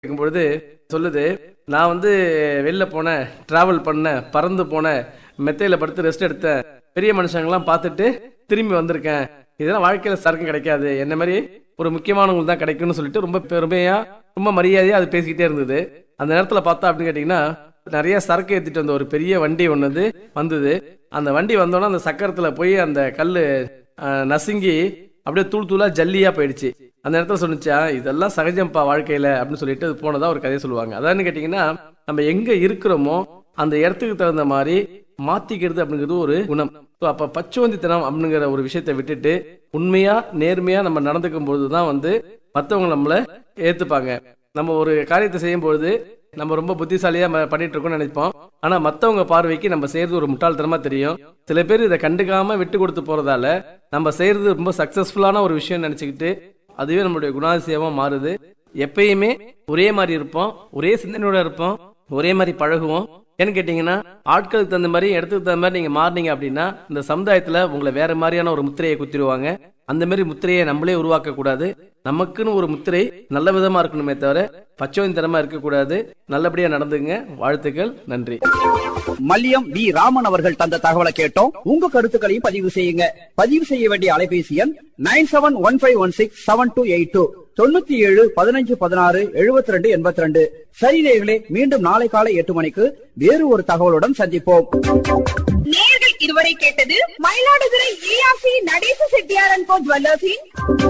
கேட்கும் பொழுது சொல்லுது நான் வந்து வெளில போனேன் டிராவல் பண்ணேன் பறந்து போனேன் மெத்தையில படுத்து ரெஸ்ட் எடுத்தேன் பெரிய மனுஷங்களாம் பார்த்துட்டு திரும்பி வந்திருக்கேன் இதெல்லாம் வாழ்க்கையில சரக்கும் கிடைக்காது என்ன மாதிரி ஒரு முக்கியமானவங்களுக்கு தான் கிடைக்கும்னு சொல்லிட்டு ரொம்ப பெருமையா ரொம்ப மரியாதையா அது பேசிக்கிட்டே இருந்தது அந்த நேரத்துல பார்த்தா அப்படின்னு கேட்டீங்கன்னா நிறைய சரக்கு ஏத்திட்டு வந்த ஒரு பெரிய வண்டி ஒன்று வந்து வந்தது அந்த வண்டி வந்தோன்னா அந்த சக்கரத்துல போய் அந்த கல்லு அஹ், நசுங்கி அப்படியே தூள் தூளா ஜல்லியா போயிடுச்சு அந்த இடத்துல சொன்னுச்சா இதெல்லாம் சகஜம்ப்பா வாழ்க்கையில அப்படின்னு சொல்லிட்டு அது போனதா ஒரு கதையை சொல்லுவாங்க அதான்னு கேட்டீங்கன்னா நம்ம எங்க இருக்கிறோமோ அந்த இடத்துக்கு தகுந்த மாதிரி மாத்திக்கிறது அப்படிங்கிறது ஒரு குணம் ஸோ அப்ப பச்சுவந்தித்தனம் அப்படிங்கிற ஒரு விஷயத்தை விட்டுட்டு உண்மையா நேர்மையா நம்ம நடந்துக்கும் பொழுது தான் வந்து மற்றவங்க நம்மள ஏத்துப்பாங்க நம்ம ஒரு காரியத்தை செய்யும் பொழுது நம்ம ரொம்ப புத்திசாலியா ம- பண்ணிட்டு இருக்கோம்னு நினைப்போம் ஆனா மத்தவங்க பார்வைக்கு நம்ம செய்யறது ஒரு முட்டாள்தனமா தெரியும் சில பேர் இதை கண்டுக்காம விட்டு கொடுத்து போறதால நம்ம செய்யறது ரொம்ப சக்சஸ்ஃபுல்லான ஒரு விஷயம் நினைச்சுக்கிட்டு அதுவே நம்மளுடைய குணாதிசயமா மாறுது எப்பயுமே ஒரே மாதிரி இருப்போம் ஒரே சிந்தனையோட இருப்போம் ஒரே மாதிரி பழகுவோம் ஏன்னு கேட்டீங்கன்னா ஆட்களுக்கு தகுந்த மாதிரி இடத்துக்கு தகுந்த மாதிரி நீங்க மாறினீங்க அப்படின்னா இந்த சமுதாயத்துல உங்களை வேற மாதிரியான ஒரு முத்திரையை குத்திடுவாங்க அந்த மாதிரி முத்திரையை நம்மளே உருவாக்க கூடாது நமக்குன்னு ஒரு முத்திரை நல்ல விதமா இருக்கணுமே தவிர பச்சோந்திரமா இருக்கக்கூடாது நல்லபடியா நடந்துங்க வாழ்த்துக்கள் நன்றி மல்லியம் வி ராமன் அவர்கள் தந்த தகவலை கேட்டோம் உங்க கருத்துக்களையும் பதிவு செய்யுங்க பதிவு செய்ய வேண்டிய அலைபேசி எண் nine seven one five one six seven two eight two தொண்ணூத்தி ஏழு பதினஞ்சு பதினாறு எழுபத்தி ரெண்டு எண்பத்தி ரெண்டு சரி நேயர்களே மீண்டும் நாளை காலை எட்டு மணிக்கு வேறு ஒரு தகவலுடன் சந்திப்போம் நேர்கள் இதுவரை கேட்டது மயிலாடுதுறை ஏஆர்சி நடேச செட்டியாரன் கோ ஜுவல்லர்ஸின்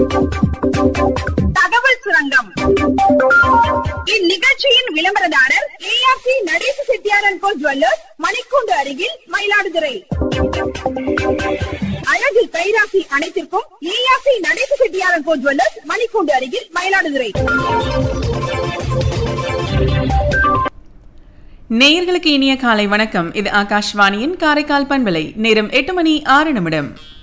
தகவல் சுரங்கம் இந்நிகழ்ச்சியின் விளம்பரதாரர் ஏஆர்சி நடேச செட்டியாரன் கோ ஜுவல்லர்ஸ் மணிக்கூண்டு அருகில் மயிலாடுதுறை அழகு கைராசி அனைத்திற்கும் ஏஆர்சி நடேச செட்டியாரன் கோ ஜுவல்லர்ஸ் மணிக்கூண்டு அருகில் மயிலாடுதுறை நேயர்களுக்கு இனிய காலை வணக்கம் இது ஆகாஷ்வாணியின் காரைக்கால் பண்பலை நேரம் எட்டு மணி ஆறு நிமிடம்